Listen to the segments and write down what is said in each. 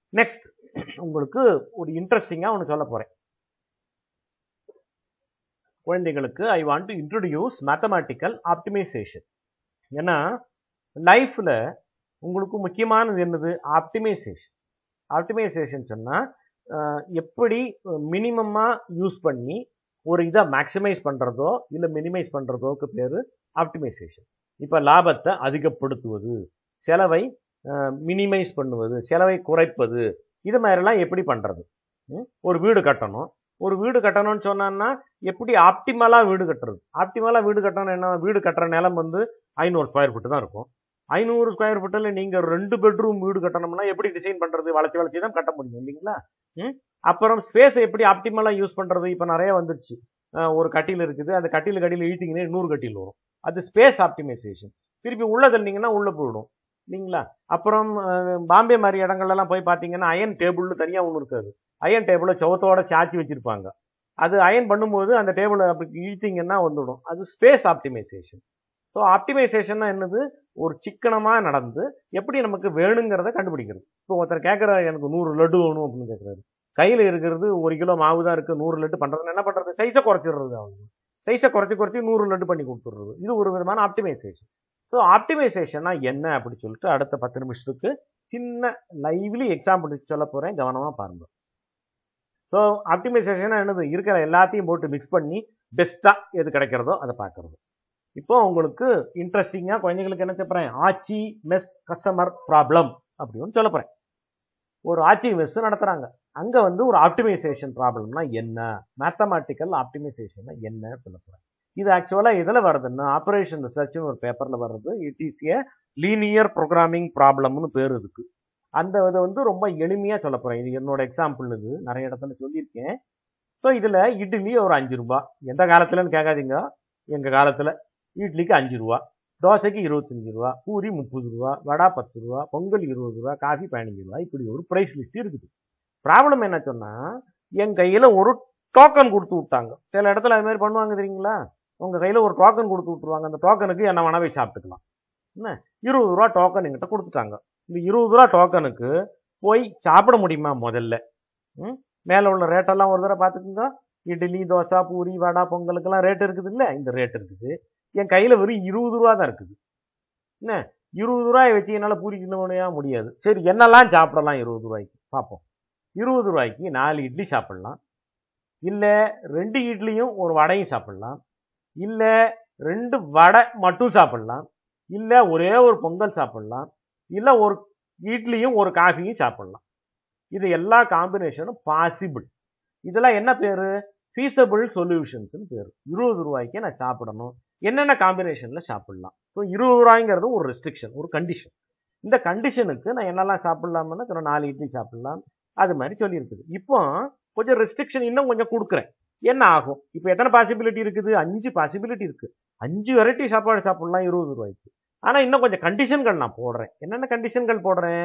next உங்களுக்கு ஒரு இன்ட்ரெஸ்டிங்காக ஒன்று சொல்ல போகிறேன் குழந்தைகளுக்கு I want to introduce mathematical optimisation ஏன்னா லைஃப்பில் உங்களுக்கு முக்கியமானது என்னது ஆப்டிமைசேஷன் ஆப்டிமைசேஷன் சொன்னால் எப்படி மினிமமாக யூஸ் பண்ணி ஒரு இதை மேக்ஸிமைஸ் பண்ணுறதோ இல்லை மினிமைஸ் பண்ணுறதோக்கு பேர் ஆப்டிமைசேஷன் இப்போ லாபத்தை அதிகப்படுத்துவது செலவை மினிமைஸ் பண்ணுவது செலவை குறைப்பது இது மாதிரிலாம் எப்படி பண்ணுறது ஒரு வீடு கட்டணும் ஒரு வீடு கட்டணும்னு சொன்னான்னா எப்படி ஆப்டிமலாக வீடு கட்டுறது ஆப்டிமலாக வீடு கட்டணும் என்ன வீடு கட்டுற நிலம் வந்து ஐநூறு ஸ்கொயர் ஃபீட்டு தான் இருக்கும் ஐநூறு ஸ்கொயர் ஃபீட்டில் நீங்கள் ரெண்டு பெட்ரூம் வீடு கட்டணும்னா எப்படி டிசைன் பண்ணுறது வளைச்சி வளைச்சி தான் கட்ட முடியும் இல்லைங்களா ம் அப்புறம் ஸ்பேஸை எப்படி ஆப்டிமலாக யூஸ் பண்ணுறது இப்போ நிறைய வந்துருச்சு ஒரு கட்டில் இருக்குது அந்த கட்டில் கட்டியில் இழுத்தீங்கன்னா இன்னொரு கட்டில் வரும் அது ஸ்பேஸ் ஆப்டிமைசேஷன் திருப்பி உள்ள தள்ளிங்கன்னா உள்ளே போயிடும் இல்லைங்களா அப்புறம் பாம்பே மாதிரி இடங்கள்லாம் போய் பார்த்தீங்கன்னா அயன் டேபிள்னு தனியாக ஒன்று இருக்காது அயன் டேபிளை சவுத்தோட சாச்சி வச்சுருப்பாங்க அது அயன் பண்ணும்போது அந்த டேபிளை அப்படி இழுத்தீங்கன்னா வந்துடும் அது ஸ்பேஸ் ஆப்டிமைசேஷன் ஸோ ஆப்டிமைசேஷன்னா என்னது ஒரு சிக்கனமாக நடந்து எப்படி நமக்கு வேணுங்கிறத கண்டுபிடிக்கிறது இப்போ ஒருத்தர் கேட்குற எனக்கு நூறு லட்டு வேணும் அப்படின்னு கேட்குறாரு கையில் இருக்கிறது ஒரு கிலோ மாவு தான் இருக்குது நூறு லட்டு பண்ணுறது என்ன பண்ணுறது சைஸை குறைச்சிடுறது அவங்க சைஸை குறைச்சி குறைச்சி நூறு லட்டு பண்ணி கொடுத்துடுறது இது ஒரு விதமான ஆப்டிமைசேஷன் ஸோ ஆப்டிமைசேஷன்னா என்ன அப்படி சொல்லிட்டு அடுத்த பத்து நிமிஷத்துக்கு சின்ன லைவ்லி எக்ஸாம்பிள் சொல்ல போகிறேன் கவனமாக பாருங்க ஸோ ஆப்டிமைசேஷனாக என்னது இருக்கிற எல்லாத்தையும் போட்டு மிக்ஸ் பண்ணி பெஸ்ட்டாக எது கிடைக்கிறதோ அதை பார்க்குறது இப்போ உங்களுக்கு இன்ட்ரெஸ்டிங்காக குழந்தைங்களுக்கு என்ன சொல்கிறேன் ஆச்சி மெஸ் கஸ்டமர் ப்ராப்ளம் அப்படின்னு சொல்ல போகிறேன் ஒரு ஆட்சி மெஸ் நடத்துகிறாங்க அங்கே வந்து ஒரு ஆப்டிமைசேஷன் ப்ராப்ளம்னா என்ன மேத்தமேட்டிக்கல் ஆப்டிமைசேஷன்னா என்ன சொல்ல போகிறேன் இது ஆக்சுவலாக இதில் வருதுன்னா ஆப்ரேஷன் ரிசர்ச்னு ஒரு பேப்பரில் வர்றது it is a linear programming ப்ராப்ளம்னு பேர் இதுக்கு அந்த இதை வந்து ரொம்ப எளிமையாக சொல்ல போகிறேன் இது என்னோட எக்ஸாம்பிள் இது நிறைய இடத்துல சொல்லியிருக்கேன் ஸோ இதில் இட்லி ஒரு அஞ்சு ரூபா எந்த காலத்துலன்னு கேட்காதீங்க எங்கள் காலத்தில் இட்லிக்கு அஞ்சு ரூபா தோசைக்கு இருபத்தஞ்சி ரூபா பூரி முப்பது ரூபா வடா பத்து ரூபா பொங்கல் இருபது ரூபா காஃபி பதினஞ்சு ரூபா இப்படி ஒரு ப்ரைஸ் லிஸ்ட் இருக்குது ப்ராப்ளம் என்ன சொன்னால் என் கையில் ஒரு டோக்கன் கொடுத்து விட்டாங்க சில இடத்துல அது மாதிரி பண்ணுவாங்க தெரியுங்களா உங்கள் கையில் ஒரு டோக்கன் கொடுத்து விட்ருவாங்க அந்த டோக்கனுக்கு என்ன வேணா போய் சாப்பிட்டுக்கலாம் என்ன இருபது ரூபா டோக்கன் எங்கிட்ட கொடுத்துட்டாங்க இந்த இருபது ரூபா டோக்கனுக்கு போய் சாப்பிட முடியுமா முதல்ல ம் மேலே உள்ள ரேட்டெல்லாம் ஒரு தடவை பார்த்துக்குங்க இட்லி தோசை பூரி வடை பொங்கலுக்கெல்லாம் ரேட் இருக்குது இல்லை இந்த ரேட் இருக்குது என் கையில் வெறும் இருபது ரூபா தான் இருக்குது என்ன இருபது ரூபாய் வச்சு என்னால் பூரி தின்ன முடியாது சரி என்னெல்லாம் சாப்பிடலாம் இருபது ரூபாய்க்கு பார்ப்போம் இருபது ரூபாய்க்கு நாலு இட்லி சாப்பிட்லாம் இல்லை ரெண்டு இட்லியும் ஒரு வடையும் சாப்பிட்லாம் இல்லை ரெண்டு வடை மட்டும் சாப்பிட்லாம் இல்லை ஒரே ஒரு பொங்கல் சாப்பிட்லாம் இல்லை ஒரு இட்லியும் ஒரு காஃபியும் சாப்பிட்லாம் இது எல்லா காம்பினேஷனும் பாசிபிள் இதெல்லாம் என்ன பேர் ஃபீஸபிள் சொல்யூஷன்ஸ்னு பேர் இருபது ரூபாய்க்கு நான் சாப்பிடணும் என்னென்ன காம்பினேஷனில் சாப்பிட்லாம் ஸோ இருபது ரூபாய்ங்கிறது ஒரு ரெஸ்ட்ரிக்ஷன் ஒரு கண்டிஷன் இந்த கண்டிஷனுக்கு நான் என்னெல்லாம் சாப்பிட்லாம்னா நாலு இட்லி சாப்பிட்லாம் அது மாதிரி சொல்லியிருக்குது இப்போ கொஞ்சம் ரெஸ்ட்ரிக்ஷன் இன்னும் கொஞ்சம் கொடுக்குறேன் என்ன ஆகும் இப்போ எத்தனை பாசிபிலிட்டி இருக்குது அஞ்சு பாசிபிலிட்டி இருக்குது அஞ்சு வெரைட்டி சாப்பாடு சாப்பிட்லாம் இருபது ரூபாய்க்கு ஆனால் இன்னும் கொஞ்சம் கண்டிஷன்கள் நான் போடுறேன் என்னென்ன கண்டிஷன்கள் போடுறேன்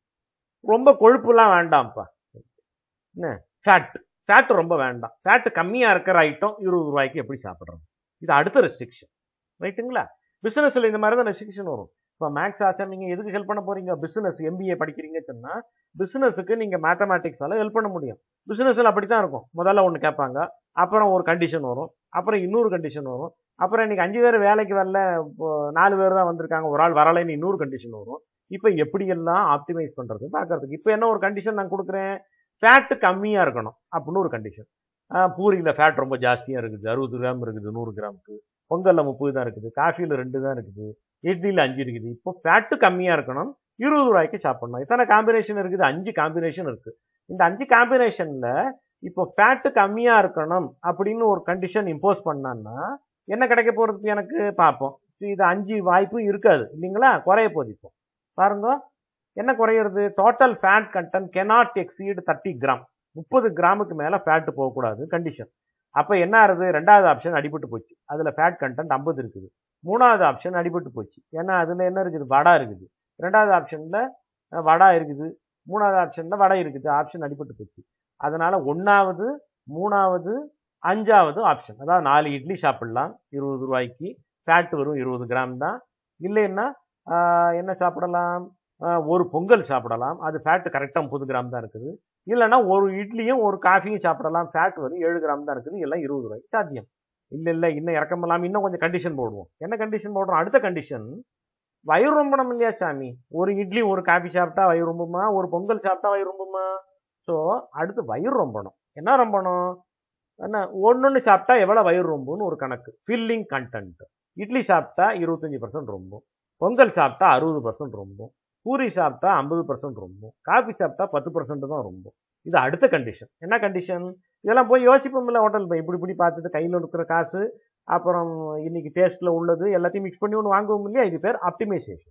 ரொம்ப கொழுப்புலாம் வேண்டாம்ப்பா என்ன ஃபேட் ஃபேட் ரொம்ப வேண்டாம் ஃபேட் கம்மியாக இருக்கிற ஐட்டம் இருபது ரூபாய்க்கு எப்படி சாப்பிட்றது இது அடுத்த ரெஸ்ட்ரிக்ஷன் ரைட்டுங்களா பிஸ்னஸில் இந்த மாதிரி தான் ரெஸ்ட்ரிக்ஷன் வரும் இப்போ மேக்ஸ் ஆசம் நீங்கள் எதுக்கு ஹெல்ப் பண்ண போறீங்க பிஸ்னஸ் எம்பிஏ படிக்கிறீங்கன்னு சொன்னால் பிஸ்னஸுக்கு நீங்கள் மேத்தமேட்டிக்ஸால் ஹெல்ப் பண்ண முடியும் பிஸ்னஸில் அப்படி தான் இருக்கும் முதல்ல ஒன்று கேட்பாங்க அப்புறம் ஒரு கண்டிஷன் வரும் அப்புறம் இன்னொரு கண்டிஷன் வரும் அப்புறம் இன்னைக்கு அஞ்சு பேர் வேலைக்கு வரல நாலு பேர் தான் வந்திருக்காங்க ஒரு ஆள் வரலைன்னு இன்னொரு கண்டிஷன் வரும் இப்போ எப்படியெல்லாம் ஆப்டிமைஸ் பண்ணுறது பார்க்கறதுக்கு இப்போ என்ன ஒரு கண்டிஷன் நான் கொடுக்குறேன் ஃபேட்டு கம்மியாக இருக்கணும் அப்படின்னு ஒரு கண்டிஷன் பூரியில் ஃபேட் ரொம்ப ஜாஸ்தியாக இருக்குது அறுபது கிராம் இருக்குது நூறு கிராமுக்கு பொங்கலில் முப்பது தான் இருக்குது காஃபியில் ரெண்டு தான் இருக்குது இட்லியில் அஞ்சு இருக்குது இப்போ ஃபேட்டு கம்மியாக இருக்கணும் இருபது ரூபாய்க்கு சாப்பிடணும் எத்தனை காம்பினேஷன் இருக்குது அஞ்சு காம்பினேஷன் இருக்குது இந்த அஞ்சு காம்பினேஷனில் இப்போ ஃபேட்டு கம்மியாக இருக்கணும் அப்படின்னு ஒரு கண்டிஷன் இம்போஸ் பண்ணான்னா என்ன கிடைக்க போகிறதுக்கு எனக்கு பார்ப்போம் இது அஞ்சு வாய்ப்பும் இருக்காது இல்லைங்களா குறைய போகுது இப்போ பாருங்க என்ன குறையிறது total fat content cannot exceed thirty gram முப்பது கிராமுக்கு மேலே ஃபேட்டு போகக்கூடாது கண்டிஷன் அப்போ என்ன ஆகுது ரெண்டாவது ஆப்ஷன் அடிபட்டு போச்சு அதில் ஃபேட் கண்டென்ட் ஐம்பது இருக்குது மூணாவது ஆப்ஷன் அடிபட்டு போச்சு ஏன்னா அதில் என்ன இருக்குது வடை இருக்குது ரெண்டாவது ஆப்ஷனில் வடை இருக்குது மூணாவது ஆப்ஷனில் வடை இருக்குது ஆப்ஷன் அடிபட்டு போச்சு அதனால் ஒன்றாவது மூணாவது அஞ்சாவது ஆப்ஷன் அதாவது நாலு இட்லி சாப்பிட்லாம் இருபது ரூபாய்க்கு ஃபேட் வரும் இருபது கிராம் தான் இல்லைன்னா என்ன சாப்பிடலாம் ஆஹ், ஒரு பொங்கல் சாப்பிடலாம் அது ஃபேட் கரெக்டாக முப்பது கிராம் தான் இருக்குது இல்லைன்னா ஒரு இட்லியும் ஒரு காஃபியும் சாப்பிடலாம் ஃபேட் வரும் ஏழு கிராம் தான் இருக்குது எல்லாம் இருபது ரூபாய்க்கு சாத்தியம் இல்லை இல்லை இன்னும் இறக்கமெல்லாம் இன்னும் கொஞ்சம் கண்டிஷன் போடுவோம் என்ன கண்டிஷன் போடுறோம் அடுத்த கண்டிஷன் வயிறு ரொம்பணும் இல்லையா சாமி ஒரு இட்லி ஒரு காஃபி சாப்பிட்டா வயிறு ரொம்புமா ஒரு பொங்கல் சாப்பிட்டா வயிறு ரொம்புமா ஸோ அடுத்து வயிறு ரொம்பணும் என்ன ரொம்பணும் என்ன ஒன்னொன்று சாப்பிட்டா எவ்வளோ வயிறு ரொம்புன்னு ஒரு கணக்கு ஃபில்லிங் கண்டென்ட் இட்லி சாப்பிட்டா இருபத்தஞ்சி பர்சன்ட் ரொம்பும் பொங்கல் சாப்பிட்டா அறுபது பர்சன்ட் ரொம்பும் பூரி சாப்பிட்டா ஐம்பது பர்சன்ட் ரொம்பும் காஃபி சாப்பிட்டா பத்து பர்சன்ட் தான் ரொம்பும் இது அடுத்த கண்டிஷன் என்ன கண்டிஷன் இதெல்லாம் போய் யோசிப்போம்ல ஹோட்டல் போய் இப்படி இப்படி பார்த்துட்டு கையில் இருக்கிற காசு அப்புறம் இன்னைக்கு டேஸ்ட்டில் உள்ளது எல்லாத்தையும் மிக்ஸ் பண்ணி ஒன்று வாங்குவோம் இல்லையா இது பேர் ஆப்டிமைசேஷன்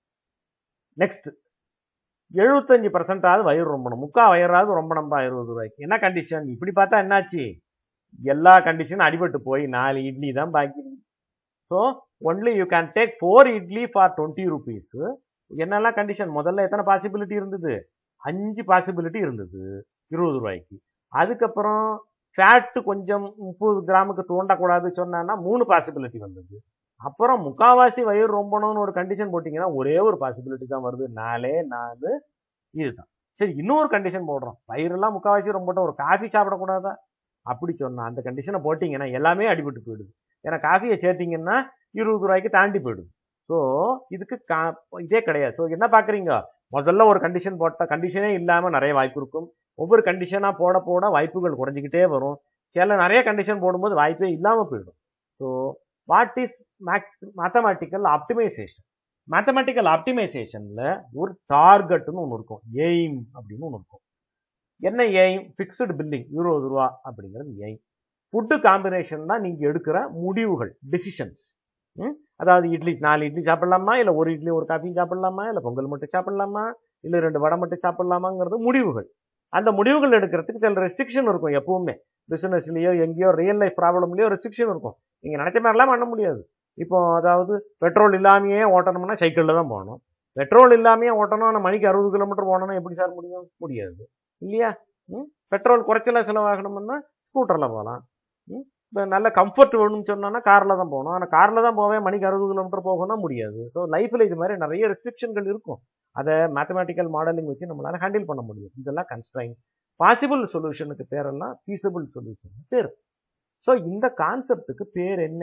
நெக்ஸ்ட் எழுபத்தஞ்சு பர்சன்டாவது வயிறு ரொம்பணும் முக்கா வயிறாவது ரொம்ப நம்ப இருபது ரூபாய்க்கு என்ன கண்டிஷன் இப்படி பார்த்தா என்னாச்சு எல்லா கண்டிஷனும் அடிபட்டு போய் நாலு இட்லி தான் பாக்கி so only you can take four idli for twenty rupees என்னெல்லாம் கண்டிஷன் முதல்ல எத்தனை பாசிபிலிட்டி இருந்தது அஞ்சு பாசிபிலிட்டி இருந்தது இருபது ரூபாய்க்கு அதுக்கப்புறம் ஃபேட்டு கொஞ்சம் முப்பது கிராமுக்கு தூண்டக்கூடாது சொன்னான்னா மூணு பாசிபிலிட்டி வந்தது அப்புறம் முக்காவாசி வயிறு ரொம்பணும்னு ஒரு கண்டிஷன் போட்டிங்கன்னா ஒரே ஒரு பாசிபிலிட்டி தான் வருது நாலே நாலு இதுதான் சரி இன்னொரு கண்டிஷன் போடுறோம் வயிறெல்லாம் முக்காவாசி ரொம்பட்டும் ஒரு காஃபி சாப்பிடக்கூடாதா அப்படி சொன்னா அந்த கண்டிஷனை போட்டிங்கன்னா எல்லாமே அடிபட்டு போயிடுது ஏன்னா காஃபியை சேர்த்தீங்கன்னா இருபது ரூபாய்க்கு தாண்டி போயிடுது ஸோ இதுக்கு கா இதே கிடையாது ஸோ என்ன பார்க்குறீங்க முதல்ல ஒரு கண்டிஷன் போட்டால் கண்டிஷனே இல்லாமல் நிறைய வாய்ப்பு இருக்கும் ஒவ்வொரு கண்டிஷனாக போட போட வாய்ப்புகள் குறைஞ்சிக்கிட்டே வரும் சில நிறைய கண்டிஷன் போடும்போது வாய்ப்பே இல்லாமல் போயிடும் so what is max mathematical optimisation mathematical ஆப்டிமைசேஷனில் ஒரு டார்கெட்னு ஒன்று இருக்கும் எய்ம் அப்படின்னு ஒன்று இருக்கும் என்ன எய்ம் ஃபிக்ஸ்டு பில்லிங் இருபது ரூபா அப்படிங்கிறது எய்ம் ஃபுட்டு காம்பினேஷன் தான் நீங்கள் எடுக்கிற முடிவுகள் டிசிஷன்ஸ் அதாவது இட்லி நாலு இட்லி சாப்பிடலாமா இல்லை ஒரு இட்லி ஒரு காஃபியும் சாப்பிடலாமா இல்லை பொங்கல் மட்டும் சாப்பிடலாமா இல்லை ரெண்டு வடை மட்டும் சாப்பிடலாமாங்கிறது முடிவுகள் அந்த முடிவுகள் எடுக்கிறதுக்கு சில ரெஸ்ட்ரிக்ஷன் இருக்கும் எப்பவுமே பிசினஸ்லயோ எங்கேயோ ரியல் லைஃப் ப்ராப்ளம்லயோ ரெஸ்ட்ரிக்ஷன் இருக்கும் நீங்க நினைச்ச மாதிரிலாம் பண்ண முடியாது இப்போ அதாவது பெட்ரோல் இல்லாமையே ஓட்டணும்னா சைக்கிளில் தான் போகணும் பெட்ரோல் இல்லாமையே ஓட்டணும் ஆனால் மணிக்கு அறுபது கிலோமீட்டர் போகணும்னா எப்படி சார் முடியும் முடியாது இல்லையா ம் பெட்ரோல் குறைச்சல செலவாகணும்னா ஸ்கூட்டரில் போகலாம் ம் இப்போ நல்ல கம்ஃபர்ட் வேணும்னு சொன்னோன்னா காரில் தான் போகணும் ஆனால் காரில் தான் போவேன் மணிக்கு அறுபது கிலோமீட்டர் போகணும்னா முடியாது ஸோ லைஃப்பில் இது மாதிரி நிறைய ரெஸ்ட்ரிக்ஷன்கள் இருக்கும் அதை மேத்தமேட்டிக்கல் மாடலிங் வச்சு நம்மளால ஹேண்டில் பண்ண முடியும் இதெல்லாம் கன்ஸ்ட்ரைன் பாசிபிள் சொல்யூஷனுக்கு பேரெல்லாம் ஃபீஸபிள் சொல்யூஷன் பேர் ஸோ இந்த கான்செப்டுக்கு பேர் என்ன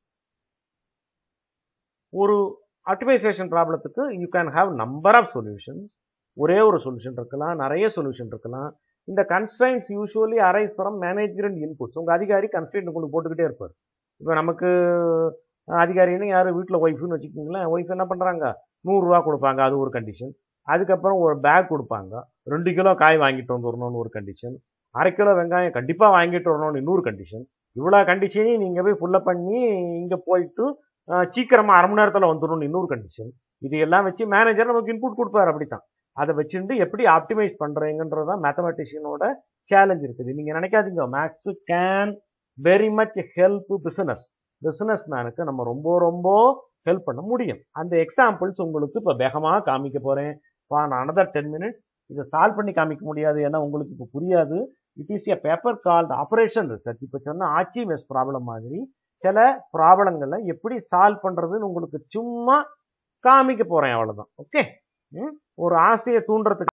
ஒரு ஆப்டிமைசேஷன் ப்ராப்ளத்துக்கு you can have number of solution ஒரே ஒரு சொல்யூஷன் இருக்கலாம் நிறைய சொல்யூஷன் இருக்கலாம் இந்த constraints usually arise from management inputs உங்கள் அதிகாரி கன்ஸ்ட்ரைண்ட் உங்களுக்கு போட்டுக்கிட்டே இருப்பார் இப்போ நமக்கு அஹ், அதிகாரின்னு யார் வீட்டில் ஒய்ஃப்னு வச்சுக்கிங்களேன் ஒய்ஃப் என்ன பண்ணுறாங்க நூறுரூவா கொடுப்பாங்க அது ஒரு கண்டிஷன் அதுக்கப்புறம் ஒரு பேக் கொடுப்பாங்க ரெண்டு கிலோ காய் வாங்கிட்டு வந்துடணும்னு ஒரு கண்டிஷன் அரை கிலோ வெங்காயம் கண்டிப்பாக வாங்கிட்டு வரணும்னு இன்னொரு கண்டிஷன் இவ்வளோ கண்டிஷனையும் நீங்கள் போய் ஃபுல்லப் பண்ணி இங்கே போயிட்டு அஹ், சீக்கிரமா அரை மணி நேரத்தில் வந்துடணும்னு இன்னொரு கண்டிஷன் இது எல்லாம் வச்சு மேனேஜர் நமக்கு இன்புட் கொடுப்பாரு அப்படித்தான் அதை வச்சுட்டு எப்படி ஆப்டிமைஸ் பண்ணுறீங்கன்றது தான் மேத்தமெட்டிஷியனோட சேலஞ்ச் இருக்குது நீங்கள் நினைக்காதீங்க max can very much help business business மேனுக்கு நம்ம ரொம்ப ரொம்ப ஹெல்ப் பண்ண முடியும் அந்த எக்ஸாம்பிள்ஸ் உங்களுக்கு இப்போ வேகமாக காமிக்க போகிறேன் ஃபார் அனதர் டென் மினிட்ஸ் இதை சால்வ் பண்ணி காமிக்க முடியாது ஏன்னா உங்களுக்கு இப்போ புரியாது it is a paper called operation research இப்போ சொன்ன ஆச்சி மெஸ் ப்ராப்ளம் மாதிரி சில ப்ராப்ளங்களை எப்படி சால்வ் பண்ணுறதுன்னு உங்களுக்கு சும்மா காமிக்க போகிறேன் அவ்வளோதான் ஓகே ஒரு ஆசையை தூண்டுறதுக்கு